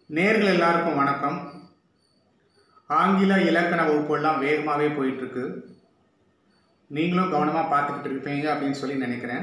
நேர்கள் எல்லாருக்கும் வணக்கம் ஆங்கில இலக்கண வகுப்பெல்லாம் வேகமாகவே போயிட்டுருக்கு நீங்களும் கவனமாக பார்த்துக்கிட்டு இருப்பீங்க அப்படின்னு சொல்லி நினைக்கிறேன்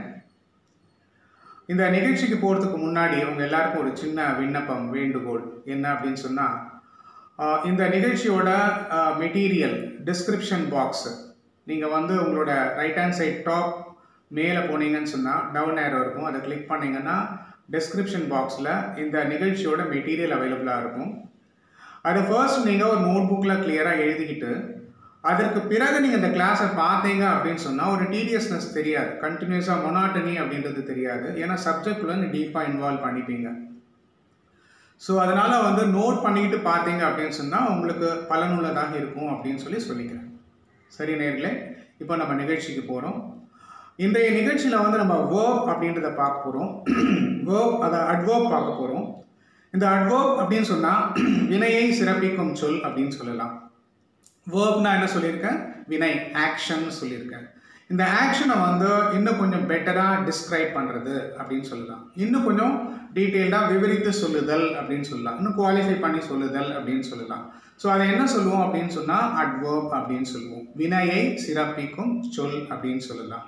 இந்த நிகழ்ச்சிக்கு போகிறதுக்கு முன்னாடி உங்கள் எல்லாருக்கும் ஒரு சின்ன விண்ணப்பம் வேண்டுகோள் என்ன அப்படின்னு சொன்னால் இந்த நிகழ்ச்சியோட மெட்டீரியல் டிஸ்கிரிப்ஷன் பாக்ஸ் நீங்கள் வந்து உங்களோட ரைட் ஹேண்ட் சைட் டாப் மேலே போனீங்கன்னு சொன்னால் டவுன் ஏரோ இருக்கும் அதை கிளிக் பண்ணிங்கன்னா டிஸ்கிரிப்ஷன் பாக்ஸில் இந்த நிகழ்ச்சியோட மெட்டீரியல் அவைலபிளாக இருக்கும் அதை ஃபர்ஸ்ட் நீங்கள் ஒரு நோட் புக்கில் கிளியராக எழுதிக்கிட்டு அதற்கு பிறகு நீங்கள் இந்த கிளாஸை பார்த்தீங்க அப்படின்னு சொன்னால் ஒரு டீடியஸ்னஸ் தெரியாது கண்டினியூஸாக மொனாட்டனி அப்படின்றது தெரியாது ஏன்னா சப்ஜெக்டில் நீங்கள் டீப்பாக இன்வால்வ் பண்ணிப்பீங்க ஸோ அதனால் வந்து நோட் பண்ணிக்கிட்டு பார்த்தீங்க அப்படின்னு சொன்னால் உங்களுக்கு பலனுள்ளதாக இருக்கும் அப்படின்னு சொல்லி சொல்லிக்கிறேன் சரி நேர்களே இப்போ நம்ம நிகழ்ச்சிக்கு போகிறோம் இன்றைய நிகழ்ச்சியில் வந்து நம்ம வேர்ப் அப்படின்றத பார்க்க போகிறோம் வேர்ப் அதை அட்வர்ப் பார்க்க போகிறோம் இந்த அட்வர்ப் அப்படின்னு சொன்னால் வினையை சிறப்பிக்கும் சொல் அப்படின்னு சொல்லலாம் வேர்ப்னா என்ன சொல்லியிருக்கேன் வினை ஆக்ஷன் சொல்லியிருக்கேன் இந்த ஆக்ஷனை வந்து இன்னும் கொஞ்சம் பெட்டராக டிஸ்கிரைப் பண்ணுறது அப்படின்னு சொல்லலாம் இன்னும் கொஞ்சம் டீட்டெயில்டாக விவரித்து சொல்லுதல் அப்படின்னு சொல்லலாம் இன்னும் குவாலிஃபை பண்ணி சொல்லுதல் அப்படின்னு சொல்லலாம் ஸோ அதை என்ன சொல்லுவோம் அப்படின்னு சொன்னால் அட்வர்ப் அப்படின்னு சொல்லுவோம் வினையை சிறப்பிக்கும் சொல் அப்படின்னு சொல்லலாம்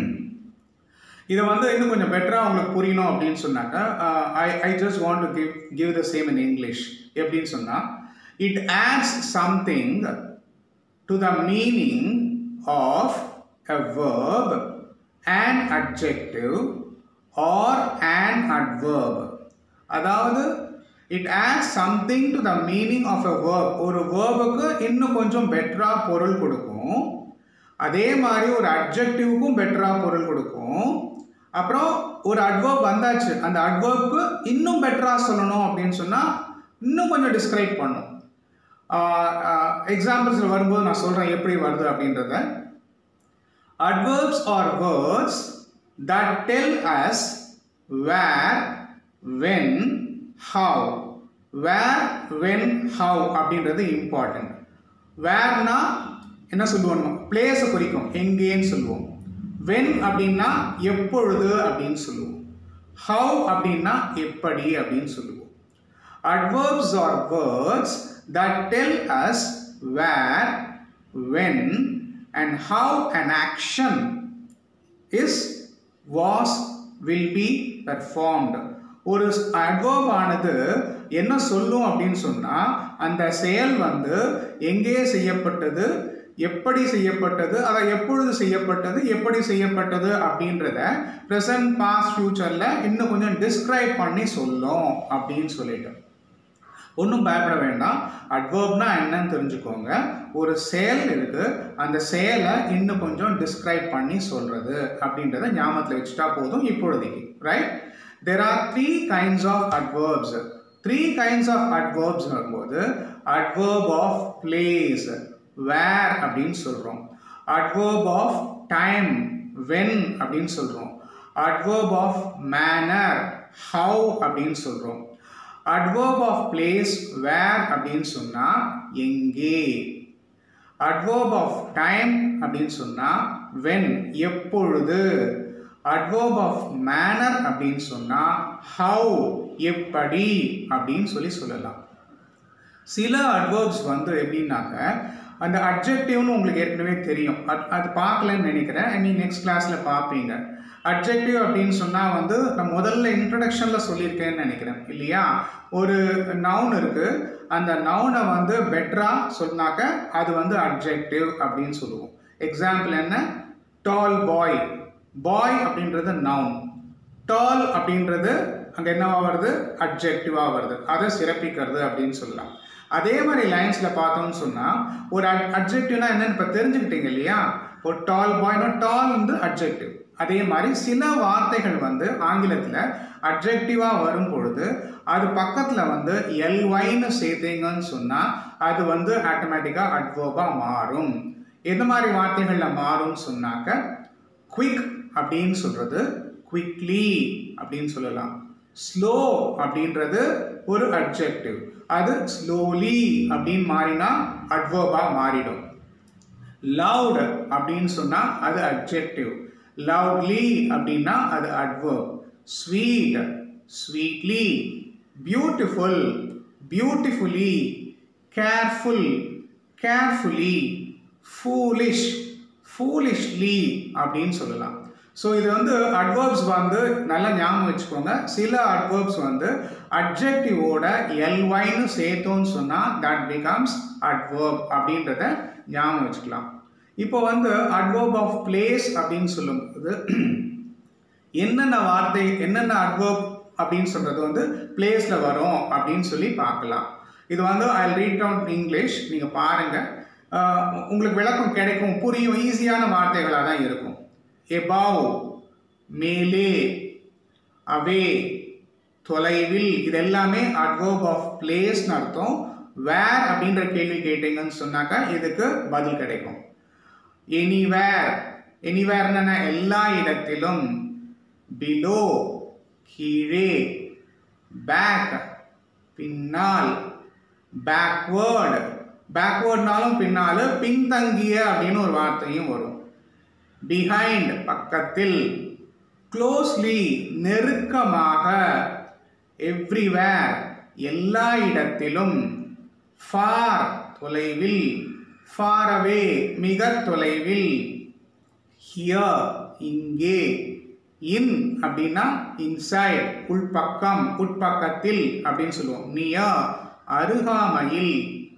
இதை வந்து இன்னும் கொஞ்சம் பெட்டராக உங்களுக்கு புரியணும் அப்படின்னு சொன்னாக்கா I I just want to give give the same in English எப்படின்னு சொன்னால் it adds something to the meaning of a verb, an adjective or an adverb. அதாவது it adds something to the meaning of a verb ஒரு வேர்புக்கு இன்னும் கொஞ்சம் பெட்டராக பொருள் கொடுக்கும் அதே மாதிரி ஒரு அட்ஜெக்டிவ்க்கும் பெட்டராக பொருள் கொடுக்கும் அப்புறம் ஒரு அட்வர்ப் வந்தாச்சு அந்த அட்வர்ப்க்கு இன்னும் பெட்டராக சொல்லணும் அப்படின்னு சொன்னால் இன்னும் கொஞ்சம் டிஸ்கிரைப் பண்ணும் எக்ஸாம்பிள்ஸில் வரும்போது நான் சொல்கிறேன் எப்படி வருது அப்படின்றத Adverbs are words that tell us where, when, how. Where, when, how அப்படின்றது இம்பார்ட்டன்ட் வேர்னா என்ன சொல்லுவோம் பிளேஸை குறிக்கும் எங்கேன்னு சொல்லுவோம் வென் அப்படின்னா எப்பொழுது அப்படின்னு சொல்லுவோம் ஹவு அப்படின்னா எப்படி அப்படின்னு சொல்லுவோம் adverbs are words that tell us where when and how an action is was will be performed ஒரு அட்வர்ப் ஆனது என்ன சொல்லும் அப்படின்னு சொன்னால் அந்த செயல் வந்து எங்கே செய்யப்பட்டது எப்படி செய்யப்பட்டது அதை எப்பொழுது செய்யப்பட்டது எப்படி செய்யப்பட்டது அப்படின்றத ப்ரெசன்ட் பாஸ்ட் ஃபியூச்சரில் இன்னும் கொஞ்சம் டிஸ்கிரைப் பண்ணி சொல்லும் அப்படின்னு சொல்லிட்டு ஒன்றும் பயப்பட வேண்டாம் அட்வர்ப்னா என்னன்னு தெரிஞ்சுக்கோங்க ஒரு செயல் இருக்கு அந்த செயலை இன்னும் கொஞ்சம் டிஸ்கிரைப் பண்ணி சொல்றது அப்படின்றத ஞாபகத்தில் வச்சுட்டா போதும் இப்பொழுதைக்கு right there are three kinds of adverbs three kinds of adverbs வரும்போது அட்வர்ப் ஆஃப் பிளேஸ் வேர் அப்படின்னு சொல்கிறோம் அட்வர்ப் ஆஃப் டைம் வென் அப்படின்னு சொல்கிறோம் அட்வர்ப் ஆஃப் மேனர் ஹவு அப்படின்னு சொல்கிறோம் அட்வர்ப் ஆஃப் பிளேஸ் வேர் அப்படின்னு சொன்னால் எங்கே அட்வர்ப் ஆஃப் டைம் அப்படின்னு சொன்னால் வென் எப்பொழுது அட்வர்ப் ஆஃப் மேனர் அப்படின்னு சொன்னால் ஹவு எப்படி அப்படின்னு சொல்லி சொல்லலாம் சில அட்வர்ப்ஸ் வந்து எப்படின்னாக்க அந்த அப்ஜெக்டிவ்னு உங்களுக்கு ஏற்கனவே தெரியும் அது பார்க்கலன்னு நினைக்கிறேன் ஐ மீன் நெக்ஸ்ட் கிளாஸில் பார்ப்பீங்க அப்ஜெக்டிவ் அப்படின்னு சொன்னால் வந்து நான் முதல்ல இன்ட்ரடக்ஷனில் சொல்லியிருக்கேன்னு நினைக்கிறேன் இல்லையா ஒரு நவுன் இருக்குது அந்த நவுனை வந்து பெட்டராக சொன்னாக்க அது வந்து அப்ஜெக்டிவ் அப்படின்னு சொல்லுவோம் எக்ஸாம்பிள் என்ன டால் பாய் பாய் அப்படின்றது நவுன் டால் அப்படின்றது அங்கே என்னவா வருது அப்ஜெக்டிவாக வருது அதை சிறப்பிக்கிறது அப்படின்னு சொல்லலாம் அதே மாதிரி லைன்ஸில் பார்த்தோம்னு சொன்னால் ஒரு அப்ஜெக்டிவ்னா என்னன்னு இப்போ தெரிஞ்சுக்கிட்டீங்க இல்லையா ஒரு டால் பாய்னா டால் வந்து அப்ஜெக்டிவ் அதே மாதிரி சில வார்த்தைகள் வந்து ஆங்கிலத்தில் அப்ஜெக்டிவாக வரும் பொழுது அது பக்கத்தில் வந்து எல்ஒய்னு சேர்த்தீங்கன்னு சொன்னால் அது வந்து ஆட்டோமேட்டிக்காக அட்வர்பாக மாறும் எந்த மாதிரி வார்த்தைகளில் மாறும்னு சொன்னாக்க குவிக் அப்படின்னு சொல்கிறது குவிக்லி அப்படின்னு சொல்லலாம் ஸ்லோ அப்படின்றது ஒரு அப்ஜெக்டிவ் அது ஸ்லோலி அப்படின்னு மாறினா அட்வர்பாக மாறிடும் லவுட் அப்படின்னு சொன்னால் அது அப்ஜெக்டிவ் லவுட்லி அப்படின்னா அது adverb sweet sweetly beautiful beautifully careful carefully foolish foolishly அப்படின்னு சொல்லலாம் ஸோ இது வந்து அட்வர்ப்ஸ் வந்து நல்லா ஞாபகம் வச்சுக்கோங்க சில அட்வர்ப்ஸ் வந்து அட்ஜெக்டிவோட எல்ஒய்னு சேர்த்தோன்னு சொன்னால் தட் பிகம்ஸ் அட்வர்ப் அப்படின்றத ஞாபகம் வச்சுக்கலாம் இப்போ வந்து அட்வர்ப் ஆஃப் பிளேஸ் அப்படின்னு சொல்லும்போது என்னென்ன வார்த்தை என்னென்ன அட்வர்ப் அப்படின்னு சொல்கிறது வந்து பிளேஸில் வரும் அப்படின்னு சொல்லி பார்க்கலாம் இது வந்து ஐ ரீட் அவுட் இங்கிலீஷ் நீங்கள் பாருங்கள் உங்களுக்கு விளக்கம் கிடைக்கும் புரியும் ஈஸியான வார்த்தைகளாக தான் இருக்கும் எபாவ் மேலே அவே தொலைவில் இது எல்லாமே அட்வர்ப் ஆஃப் பிளேஸ்னு அர்த்தம் வேர் அப்படின்ற கேள்வி கேட்டீங்கன்னு சொன்னாக்கா இதுக்கு பதில் கிடைக்கும் எனிவேர் எனிவேர்னா எல்லா இடத்திலும் பிலோ கீழே பேக் பின்னால் பேக்வேர்டு பேக்வேர்ட்னாலும் பின்னால் பின்தங்கிய அப்படின்னு ஒரு வார்த்தையும் வரும் பிஹைண்ட் பக்கத்தில் க்ளோஸ்லி நெருக்கமாக எவ்ரிவேர் எல்லா இடத்திலும் ஃபார் தொலைவில் ஃபார் அவே மிக தொலைவில் ஹியர் இங்கே இன் அப்படின்னா இன்சைட் உள்பக்கம் உட்பக்கத்தில் அப்படின்னு சொல்லுவோம் நியர் அருகாமையில்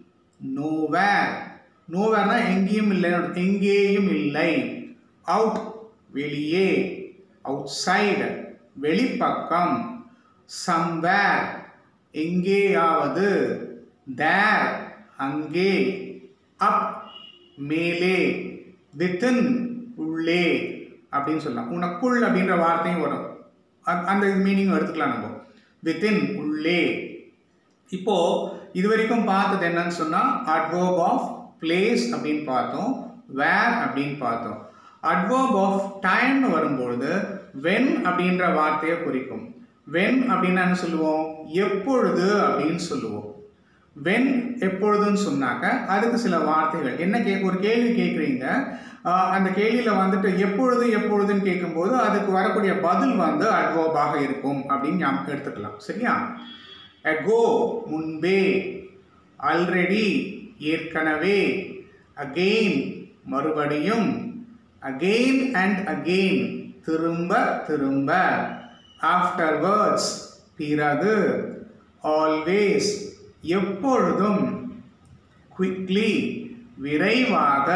நோவேர் நோவேர்னா எங்கேயும் இல்லை எங்கேயும் இல்லை அவுட் வெளியே அவுட் சைடு வெளிப்பக்கம் சம்வேர் எங்கேயாவது தேர் அங்கே அப் மேலே வித்தின் உள்ளே அப்படின்னு சொல்லலாம் உனக்குள் அப்படின்ற வார்த்தையும் வரும் அந்த மீனிங் எடுத்துக்கலாம் நம்ம வித்தின் உள்ளே இப்போ இது வரைக்கும் பார்த்தது என்னன்னு சொன்னால் அட்வர்ப் ஆஃப் பிளேஸ் அப்படின்னு பார்த்தோம் வேர் அப்படின்னு பார்த்தோம் அட்வர்ப் ஆஃப் டைம்னு வரும்பொழுது வென் அப்படின்ற வார்த்தையை குறிக்கும் வென் அப்படின்னா என்ன சொல்லுவோம் எப்பொழுது அப்படின்னு சொல்லுவோம் வென் எப்பொழுதுன்னு சொன்னாக்க அதுக்கு சில வார்த்தைகள் என்ன கே ஒரு கேள்வி கேட்குறீங்க அந்த கேள்வியில் வந்துட்டு எப்பொழுது எப்பொழுதுன்னு கேட்கும்போது அதுக்கு வரக்கூடிய பதில் வந்து அட்வர்பாக இருக்கும் அப்படின்னு ஞாபகம் எடுத்துக்கலாம் சரியா எகோ முன்பே ஆல்ரெடி ஏற்கனவே அகெயின் மறுபடியும் அகெயின் அண்ட் அகெயின் திரும்ப திரும்ப ஆஃப்டர்வர்ட்ஸ் பிறகு ஆல்வேஸ் எப்பொழுதும் குவிக்லி விரைவாக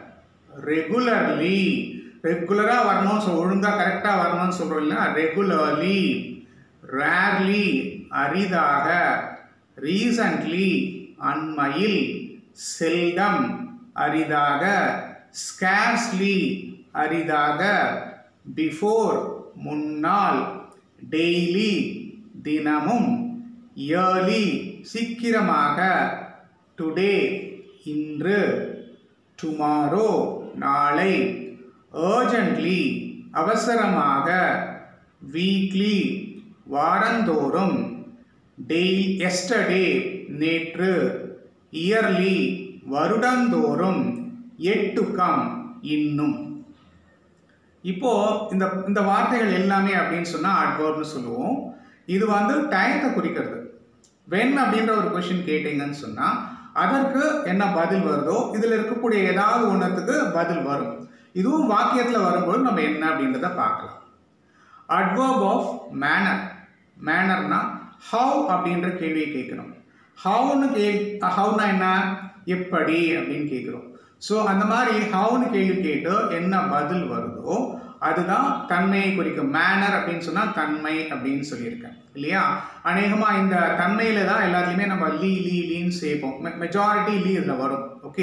ரெகுலர்லி ரெகுலராக வரணும் ஸோ ஒழுங்காக கரெக்டாக வரணும்னு சொல்கிறோம் இல்லைன்னா ரெகுலர்லி ரேர்லி அரிதாக ரீசன்ட்லி அண்மையில் செல்டம் அரிதாக ஸ்கேர்ஸ்லி அரிதாக பிஃபோர் முன்னால் டெய்லி தினமும் இயர்லி சீக்கிரமாக டுடே இன்று டுமாரோ நாளை அர்ஜென்ட்லி அவசரமாக வீக்லி வாரந்தோறும் டெய் எஸ்டர்டே நேற்று இயர்லி வருடந்தோறும் எட்டு கம் இன்னும் இப்போ இந்த இந்த வார்த்தைகள் எல்லாமே அப்படின்னு சொன்னால் அட்வர்ப்னு சொல்லுவோம் இது வந்து டயத்தை குறிக்கிறது வென் அப்படின்ற ஒரு கொஷின் கேட்டீங்கன்னு சொன்னால் அதற்கு என்ன பதில் வருதோ இதில் இருக்கக்கூடிய ஏதாவது ஒன்றத்துக்கு பதில் வரும் இதுவும் வாக்கியத்தில் வரும்போது நம்ம என்ன அப்படின்றத பார்க்கலாம் அட்வர்ப் ஆஃப் மேனர் மேனர்னா ஹவ் அப்படின்ற கேள்வியை கேட்குறோம் ஹவுன்னு கே ஹவுனா என்ன எப்படி அப்படின்னு கேட்குறோம் ஸோ அந்த மாதிரி ஹவுன்னு கேள்வி கேட்டு என்ன பதில் வருதோ அதுதான் தன்மையை குறிக்கும் மேனர் அப்படின்னு சொன்னால் தன்மை அப்படின்னு சொல்லியிருக்கேன் இல்லையா அநேகமாக இந்த தன்மையில் தான் எல்லாத்துலேயுமே நம்ம லீ லீ லீன்னு சேர்ப்போம் மெஜாரிட்டி லீ இதில் வரும் ஓகே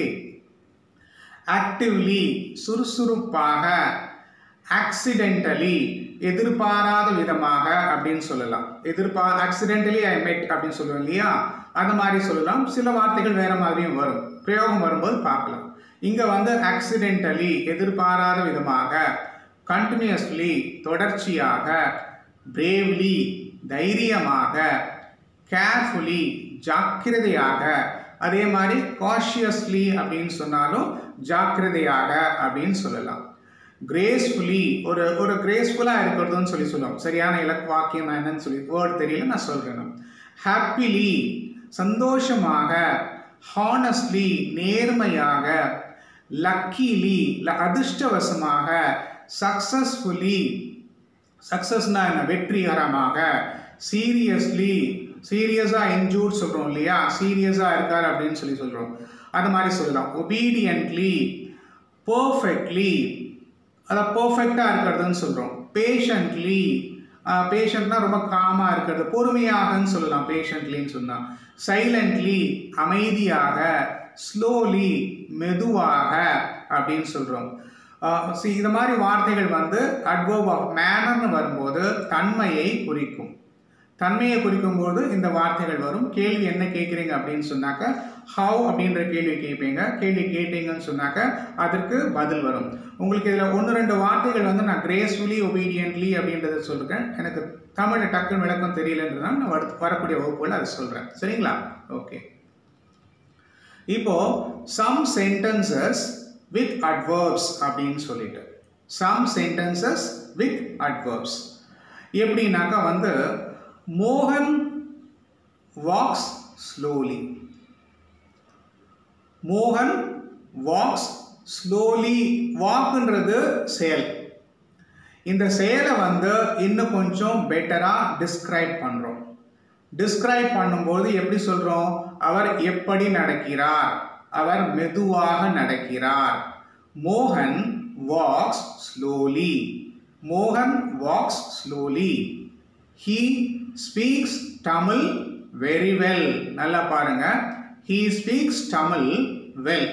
ஆக்டிவ்லி சுறுசுறுப்பாக ஆக்சிடென்டலி எதிர்பாராத விதமாக அப்படின்னு சொல்லலாம் எதிர்பார் ஆக்சிடென்டலி ஐ மெட் அப்படின்னு சொல்லுவோம் இல்லையா அந்த மாதிரி சொல்லலாம் சில வார்த்தைகள் வேற மாதிரியும் வரும் பிரயோகம் வரும்போது பார்க்கலாம் இங்கே வந்து ஆக்சிடென்டலி எதிர்பாராத விதமாக கண்டினியூஸ்லி தொடர்ச்சியாக பிரேவ்லி தைரியமாக கேர்ஃபுல்லி ஜாக்கிரதையாக அதே மாதிரி காஷியஸ்லி அப்படின்னு சொன்னாலும் ஜாக்கிரதையாக அப்படின்னு சொல்லலாம் கிரேஸ்ஃபுல்லி ஒரு ஒரு கிரேஸ்ஃபுல்லாக இருக்கிறதுன்னு சொல்லி சொல்லுவோம் சரியான இலக்கு வாக்கியம் நான் என்னன்னு சொல்லி வேர்ட் தெரியல நான் சொல்கிறேன் ஹாப்பிலி சந்தோஷமாக ஹானஸ்ட்லி நேர்மையாக லக்கிலி அதிர்ஷ்டவசமாக சக்சஸ்ஃபுல்லி சக்சஸ்னா என்ன வெற்றிகரமாக சீரியஸ்லி சீரியஸாக என்ஜூர் சொல்கிறோம் இல்லையா சீரியஸாக இருக்கார் அப்படின்னு சொல்லி சொல்கிறோம் அது மாதிரி சொல்லலாம் ஒபீடியன்ட்லி பர்ஃபெக்ட்லி அதை பர்ஃபெக்டாக இருக்கிறதுன்னு சொல்கிறோம் பேஷண்ட்லி பேஷண்ட்னா ரொம்ப காமாக இருக்கிறது பொறுமையாகன்னு சொல்லலாம் பேஷண்ட்லின்னு சொன்னால் சைலண்ட்லி அமைதியாக ஸ்லோலி மெதுவாக அப்படின்னு சொல்கிறோம் சி இது மாதிரி வார்த்தைகள் வந்து அட்வர்ப் ஆஃப் மேனர்னு வரும்போது தன்மையை குறிக்கும் தன்மையை குறிக்கும் போது இந்த வார்த்தைகள் வரும் கேள்வி என்ன கேட்குறீங்க அப்படின்னு சொன்னாக்க ஹவு அப்படின்ற கேள்வி கேட்பீங்க கேள்வி கேட்டீங்கன்னு சொன்னாக்க அதற்கு பதில் வரும் உங்களுக்கு இதில் ஒன்று ரெண்டு வார்த்தைகள் வந்து நான் கிரேஸ்ஃபுல்லி ஒபீடியன்ட்லி அப்படின்றத சொல்லிருக்கேன் எனக்கு தமிழ் டக்குன்னு விளக்கம் தெரியலன்றதுனால நான் வர வரக்கூடிய வகுப்புகள் அதை சொல்கிறேன் சரிங்களா ஓகே இப்போ சம் சென்டென்சஸ் வித் அட்வர்ப்ஸ் அப்படின்னு சொல்லிட்டு சம் சென்டென்சஸ் வித் அட்வர்ப்ஸ் எப்படின்னாக்கா வந்து மோகன் வாக்ஸ் ஸ்லோலி மோகன் வாக்ஸ் ஸ்லோலி வாக்குன்றது செயல் இந்த செயலை வந்து இன்னும் கொஞ்சம் பெட்டராக டிஸ்கிரைப் பண்ணுறோம் டிஸ்கிரைப் பண்ணும்போது எப்படி சொல்கிறோம் அவர் எப்படி நடக்கிறார் அவர் மெதுவாக நடக்கிறார் மோகன் வாக்ஸ் ஸ்லோலி மோகன் walks slowly he speaks Tamil very well நல்லா பாருங்க ஹீ ஸ்பீக்ஸ் தமிழ் வெல்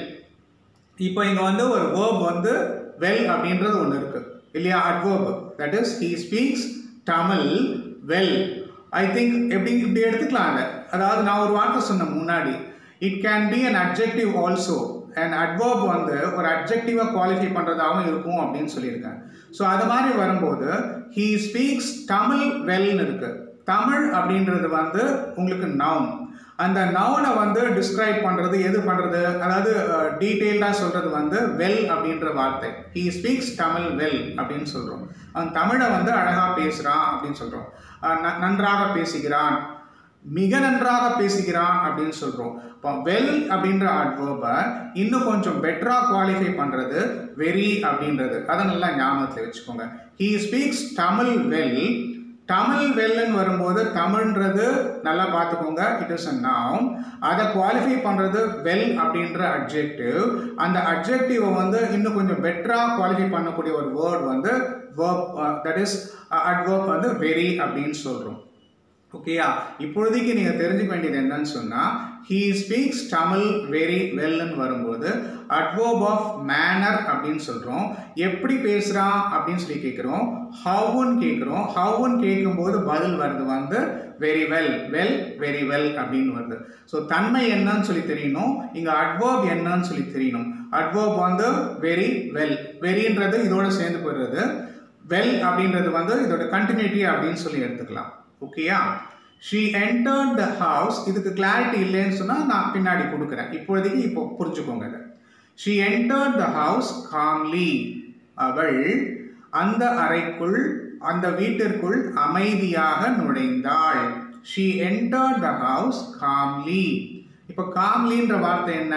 இப்போ இங்கே வந்து ஒரு வேர்ப் வந்து வெல் அப்படின்றது ஒன்று இருக்கு இல்லையா adverb that is he speaks Tamil well I think எப்படி இப்படி எடுத்துக்கலாம் அதை அதாவது நான் ஒரு வார்த்தை சொன்னேன் முன்னாடி it can be an objective also and adverb வந்து ஒரு அப்ஜெக்டிவாக குவாலிஃபை பண்ணுறதாகவும் இருக்கும் அப்படின்னு சொல்லியிருக்கேன் ஸோ அது மாதிரி வரும்போது ஹீ ஸ்பீக்ஸ் தமிழ் வெல்னு இருக்கு தமிழ் அப்படின்றது வந்து உங்களுக்கு நவுன் அந்த நவுனை வந்து டிஸ்கிரைப் பண்ணுறது எது பண்ணுறது அதாவது டீட்டெயில்டாக சொல்கிறது வந்து வெல் அப்படின்ற வார்த்தை ஹீ ஸ்பீக்ஸ் தமிழ் வெல் அப்படின்னு சொல்கிறோம் அவன் தமிழை வந்து அழகாக பேசுகிறான் அப்படின்னு சொல்கிறோம் நன்றாக பேசுகிறான் மிக நன்றாக பேசுகிறான் அப்படின்னு சொல்கிறோம் இப்போ வெல் அப்படின்ற அட்வர்பை இன்னும் கொஞ்சம் பெட்டராக குவாலிஃபை பண்ணுறது வெரி அப்படின்றது அதை நல்லா ஞாபகத்தில் வச்சுக்கோங்க he speaks Tamil well Tamil வெல்லுன்னு வரும்போது தமிழ்ன்றது நல்லா பார்த்துக்கோங்க இட் இஸ் அ நவுன் அதை குவாலிஃபை பண்ணுறது வெல் அப்படின்ற அட்ஜெக்டிவ் அந்த அட்ஜெக்டிவை வந்து இன்னும் கொஞ்சம் பெட்டராக குவாலிஃபை பண்ணக்கூடிய ஒரு வேர்ட் வந்து வேர்ப் தட் இஸ் அட்வர்ப் வந்து வெரி அப்படின்னு சொல்கிறோம் ஓகேயா இப்பொழுதைக்கு நீங்கள் தெரிஞ்சுக்க வேண்டியது என்னன்னு சொன்னால் ஹீ ஸ்பீக்ஸ் தமிழ் வெரி வெல்னு வரும்போது அட்வர்ப் ஆஃப் மேனர் அப்படின்னு சொல்கிறோம் எப்படி பேசுகிறான் அப்படின்னு சொல்லி கேட்குறோம் ஹவுன்னு கேட்குறோம் ஹவுன்னு கேட்கும்போது பதில் வருது வந்து very well well very well அப்படின்னு வருது ஸோ தன்மை என்னன்னு சொல்லி தெரியணும் இங்கே அட்வர்ப் என்னன்னு சொல்லி தெரியணும் அட்வர்ப் வந்து வெரி வெல் வெரின்றது இதோட சேர்ந்து போயிடுறது வெல் அப்படின்றது வந்து இதோட கண்டினியூட்டி அப்படின்னு சொல்லி எடுத்துக்கலாம் ஓகேயா ஷீ என்டர்ட் த ஹவுஸ் இதுக்கு கிளாரிட்டி இல்லைன்னு சொன்னால் நான் பின்னாடி கொடுக்குறேன் இப்பொழுதைக்கு இப்போ புரிஞ்சுக்கோங்க இதை she entered the house calmly அவள் அந்த அறைக்குள் அந்த வீட்டிற்குள் அமைதியாக நுழைந்தாள் she entered the house calmly இப்போ காம்லின்ற வார்த்தை என்ன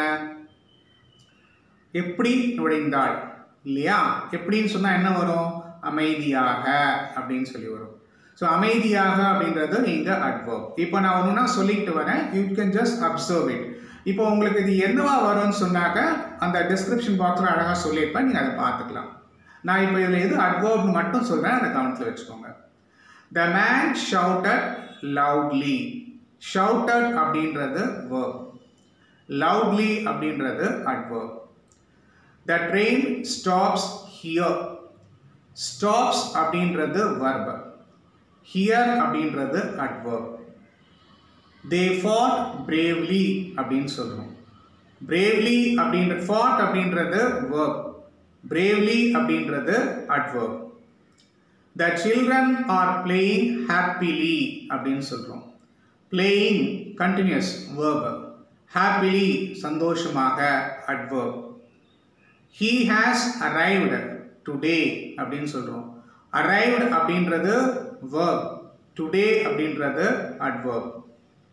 எப்படி நுழைந்தாள் இல்லையா எப்படின்னு சொன்னால் என்ன வரும் அமைதியாக அப்படின்னு சொல்லி வரும் ஸோ அமைதியாக அப்படின்றது இங்கே அட்வர்ப் இப்போ நான் ஒன்றுனா சொல்லிட்டு வரேன் you can just observe it இப்போ உங்களுக்கு இது என்னவா வரும்னு சொன்னாக்க அந்த டிஸ்கிரிப்ஷன் பாக்ஸில் அழகாக சொல்லியிருப்பேன் நீங்கள் அதை பார்த்துக்கலாம் நான் இப்போ இதில் எது அட்வர்ப் மட்டும் சொல்கிறேன் அதை கவனத்தில் வச்சுக்கோங்க the man shouted loudly shouted அப்படின்றது வேர்ப் லவுட்லி அப்படின்றது adverb the train stops here stops அப்படின்றது வர்ப ஹியர் அப்படின்றது அட்வர்ப் தே ஃபாட் பிரேவ்லி அப்படின்னு சொல்கிறோம் பிரேவ்லி அப்படின்ற ஃபாட் அப்படின்றது வேர்ப் பிரேவ்லி அப்படின்றது adverb the children are playing happily அப்படின்னு சொல்கிறோம் பிளேயிங் கண்டினியூஸ் வேர்ப் ஹாப்பிலி சந்தோஷமாக adverb he has arrived today அப்படின்னு சொல்கிறோம் அரைவ்டு அப்படின்றது வேர்ப் டுடே அப்படின்றது அட்வர்ப்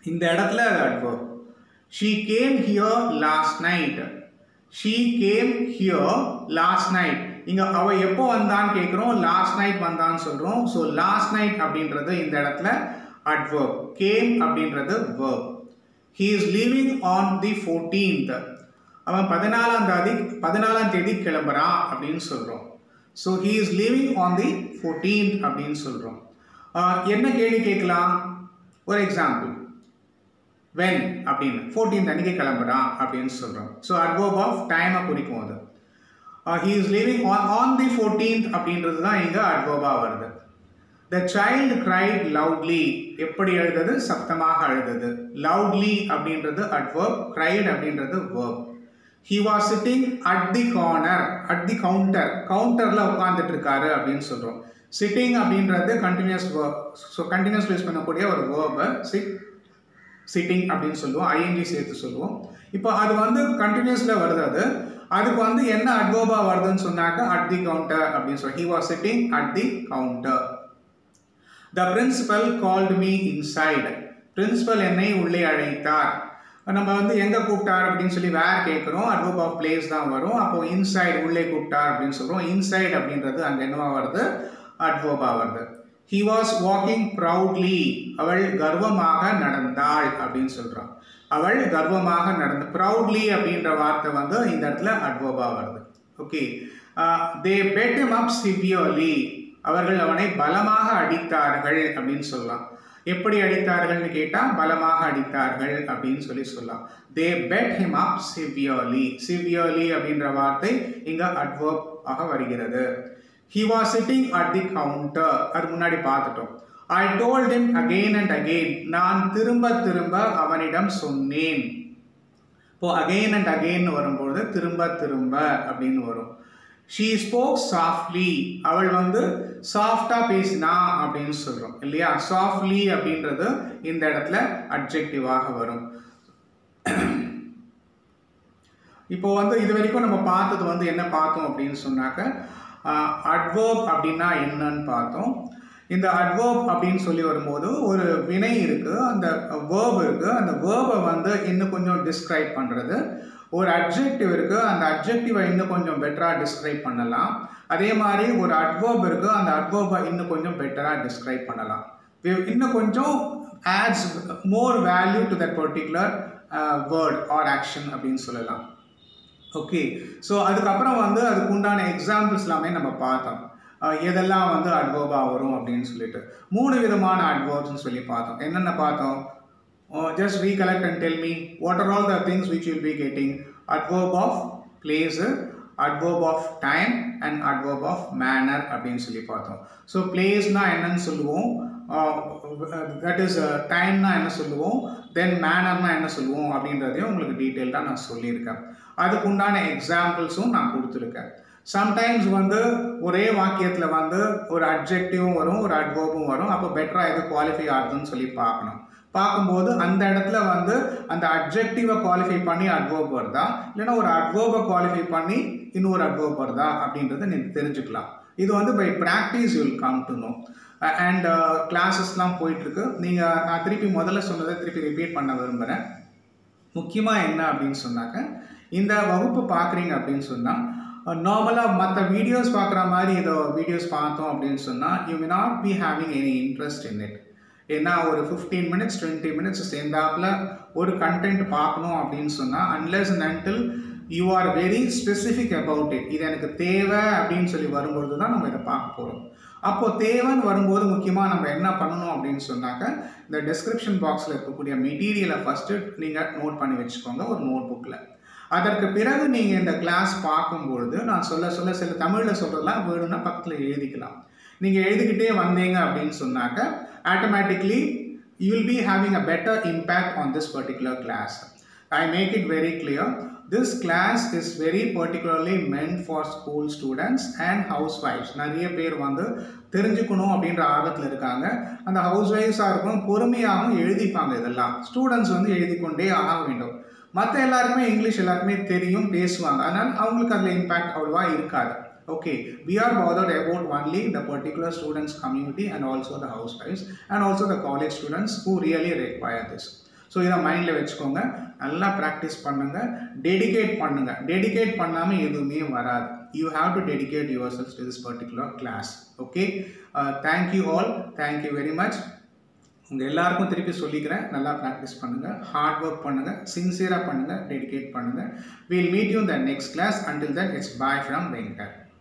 இந்த இடத்துல அது adverb she came here last night she came here last night இங்க அவ எப்போ வந்தான்னு கேட்குறோம் லாஸ்ட் நைட் வந்தான்னு சொல்றோம் ஸோ லாஸ்ட் நைட் அப்படின்றது இந்த இடத்துல adverb came அப்படின்றது verb he is leaving on the 14th அவன் பதினாலாம் தேதி பதினாலாம் தேதி கிளம்புறான் அப்படின்னு சொல்றோம் so he is leaving on the 14th அப்படின்னு சொல்றோம் ஆஹ் என்ன கேள்வி கேட்கலாம் ஒரு எக்ஸாம்பிள் when அப்படின்னு 14th அன்னைக்கு கிளம்புறான் அப்படின்னு சொல்றோம் ஸோ adverb ஆஃப் டைமை குறிக்கும் அது he is living on on the fourteenth அப்படின்றது தான் இங்கே அட்வர்பாக வருது த சைல்டு கிரைட் லவுட்லி எப்படி எழுதுது சப்தமாக அழுதது லவுட்லி அப்படின்றது அட்வர்ப் கிரைட் அப்படின்றது verb he was sitting at the corner at the counter கவுண்டரில் உட்காந்துட்டு இருக்காரு அப்படின்னு சொல்கிறோம் சிட்டிங் அப்படின்றது கண்டினியூஸ் ஸோ கண்டினியூஸ் யூஸ் பண்ணக்கூடிய ஒரு வேர்பை சிட் சிட்டிங் அப்படின்னு சொல்லுவோம் ஐஎன்ஜி சேர்த்து சொல்லுவோம் இப்போ அது வந்து கண்டினியூஸில் வருது அது அதுக்கு வந்து என்ன அட்வர்பா வருதுன்னு சொன்னாக்க அட் தி கவுண்டர் அப்படின்னு சொல்லி he was sitting at the counter the principal called me inside principal என்னை உள்ளே அழைத்தார் நம்ம வந்து எங்கே கூப்பிட்டார் அப்படின்னு சொல்லி வேர் கேட்குறோம் அட்வர்ப் ஆஃப் பிளேஸ் தான் வரும் அப்போ இன்சைடு உள்ளே கூப்பிட்டார் அப்படின்னு சொல்கிறோம் இன்சைடு அப்படின்றது அங்கே என்னவா வருது அட்வர்பா வருது ஹி வாஸ் வாக்கிங் ப்ரவுட்லி அவள் கர்வமாக நடந்தாள் அப்படின்னு சொல்கிறான் அவள் கர்வமாக நடந்த ப்ரவுட்லி அப்படின்ற வார்த்தை வந்து இந்த இடத்துல அட்வர்பா வருது okay they beat him up severely அவர்கள் அவனை பலமாக அடித்தார்கள் அப்படின்னு சொல்லலாம் எப்படி அடித்தார்கள்னு கேட்டால் பலமாக அடித்தார்கள் அப்படின்னு சொல்லி சொல்லலாம் they beat him up severely severely அப்படின்ற வார்த்தை இங்கே அட்வர்ப் ஆக வருகிறது he was sitting at the counter அது முன்னாடி பார்த்துட்டோம் I told him again and again நான் திரும்ப திரும்ப அவனிடம் சொன்னேன் இப்போ அகெயின் அண்ட் அகெயின் வரும்பொழுது திரும்ப திரும்ப அப்படின்னு வரும் ஷீ ஸ்போக் சாஃப்ட்லி அவள் வந்து சாஃப்டா பேசினா அப்படின்னு சொல்றோம் இல்லையா சாஃப்ட்லி அப்படின்றது இந்த இடத்துல அட்ஜெக்டிவாக வரும் இப்போ வந்து இது வரைக்கும் நம்ம பார்த்தது வந்து என்ன பார்த்தோம் அப்படின்னு சொன்னாக்க அட்வர்ப் அப்படின்னா என்னன்னு பார்த்தோம் இந்த அட்வர்ப் அப்படின்னு சொல்லி வரும்போது ஒரு வினை இருக்கு அந்த வேர்ப் இருக்கு அந்த வேர்பை வந்து இன்னும் கொஞ்சம் டிஸ்கிரைப் பண்றது ஒரு அட்ஜெக்டிவ் இருக்கு அந்த அட்ஜெக்டிவை இன்னும் கொஞ்சம் பெட்டராக டிஸ்கிரைப் பண்ணலாம் அதே மாதிரி ஒரு அட்வர்ப் இருக்கு அந்த அட்வர்பை இன்னும் கொஞ்சம் பெட்டராக டிஸ்கிரைப் பண்ணலாம் We- இன்னும் கொஞ்சம் adds more value to that particular word or action அப்படின்னு சொல்லலாம் ஓகே ஸோ அதுக்கப்புறம் வந்து அதுக்கு உண்டான எக்ஸாம்பிள்ஸ் எல்லாமே நம்ம பார்த்தோம் அஹ் எதெல்லாம் வந்து அட்வர்பாக வரும் அப்படின்னு சொல்லிட்டு மூணு விதமான அட்வர்ப்ஸ்னு சொல்லி பார்த்தோம் என்னென்ன பார்த்தோம் just recollect and tell me what are all the things which will be getting adverb of place adverb of time and adverb of manner அப்படின்னு சொல்லி பார்த்தோம் ஸோ பிளேஸ்னா என்னன்னு சொல்லுவோம் தட் இஸ் டைம்னா என்ன சொல்லுவோம் தென் மேனர்னா என்ன சொல்லுவோம் அப்படின்றதையும் உங்களுக்கு டீட்டெயில்டாக நான் சொல்லியிருக்கேன் அதுக்கு உண்டான எக்ஸாம்பிள்ஸும் நான் கொடுத்துருக்கேன் சம்டைம்ஸ் வந்து ஒரே வாக்கியத்தில் வந்து ஒரு அட்ஜெக்டிவும் வரும் ஒரு அட்வர்பும் வரும் அப்போ பெட்டராக எது குவாலிஃபை ஆகுதுன்னு சொல்லி பார்க்கணும் பார்க்கும்போது அந்த இடத்துல வந்து அந்த அட்ஜெக்டிவை குவாலிஃபை பண்ணி அட்வர்ப் வருதா இல்லைன்னா ஒரு அட்வர்பை குவாலிஃபை பண்ணி இன்னொரு அட்வர்ப் வருதா அப்படின்றத நீங்கள் தெரிஞ்சுக்கலாம் இது வந்து by practice you'll come to know and கிளாஸஸ்லாம் போயிட்டுருக்கு நீங்கள் நான் திருப்பி முதல்ல சொன்னதை திருப்பி ரிப்பீட் பண்ண விரும்புகிறேன் முக்கியமாக என்ன அப்படின்னு சொன்னாக்க இந்த வகுப்பு பார்க்குறீங்க அப்படின்னு சொன்னால் நார்மலாக மற்ற வீடியோஸ் பார்க்குற மாதிரி ஏதோ வீடியோஸ் பார்த்தோம் அப்படின்னு சொன்னால் you may not be having any interest in it ஏன்னா ஒரு ஃபிஃப்டீன் மினிட்ஸ் டுவெண்ட்டி மினிட்ஸ் சேர்ந்தாப்புல ஒரு கண்டென்ட் பார்க்கணும் அப்படின்னு சொன்னால் unless and until you are very specific about it இது எனக்கு தேவை அப்படின்னு சொல்லி வரும்பொழுது தான் நம்ம இதை பார்க்க போகிறோம் அப்போ தேவைன்னு வரும்போது முக்கியமாக நம்ம என்ன பண்ணணும் அப்படின்னு சொன்னாக்க இந்த டிஸ்கிரிப்ஷன் பாக்ஸில் இருக்கக்கூடிய மெட்டீரியலை ஃபஸ்ட்டு நீங்கள் நோட் பண்ணி வச்சுக்கோங்க ஒரு நோட் புக்கில் அதற்கு பிறகு நீங்கள் இந்த கிளாஸ் பார்க்கும்பொழுது நான் சொல்ல சொல்ல சில தமிழில் சொல்கிறதெல்லாம் வேணும்னா பக்கத்தில் எழுதிக்கலாம் நீங்கள் எழுதிக்கிட்டே வந்தீங்க அப்படின்னு சொன்னாக்க automatically you will be having a better impact on this particular class I make it very clear this class is very particularly meant for school students and ஹவுஸ் ஒய்ஃப்ஸ் நிறைய பேர் வந்து தெரிஞ்சுக்கணும் அப்படின்ற ஆர்வத்தில் இருக்காங்க அந்த ஹவுஸ் ஒய்ஃப்ஸாக இருக்கும் பொறுமையாகவும் எழுதிப்பாங்க இதெல்லாம் ஸ்டூடெண்ட்ஸ் வந்து எழுதி கொண்டே ஆக வேண்டும் மற்ற எல்லாருக்குமே இங்கிலீஷ் எல்லாருக்குமே தெரியும் பேசுவாங்க அதனால் அவங்களுக்கு அதில் இம்பேக்ட் அவ்வளோவா இருக்காது okay we are bothered about only the particular students community and also the housewives and also the college students who really require this so இதை மைண்டில் வச்சுக்கோங்க நல்லா ப்ராக்டிஸ் பண்ணுங்க டெடிகேட் பண்ணுங்க டெடிகேட் பண்ணாமல் எதுவுமே வராது you have to dedicate yourselves to this particular class okay thank you all thank you very much உங்கள் எல்லாருக்கும் திருப்பி சொல்லிக்கிறேன் நல்லா ப்ராக்டிஸ் பண்ணுங்கள் ஹார்ட் ஒர்க் பண்ணுங்கள் சின்சியராக பண்ணுங்கள் டெடிகேட் பண்ணுங்கள் will meet you the next class until that it's bye from Venkat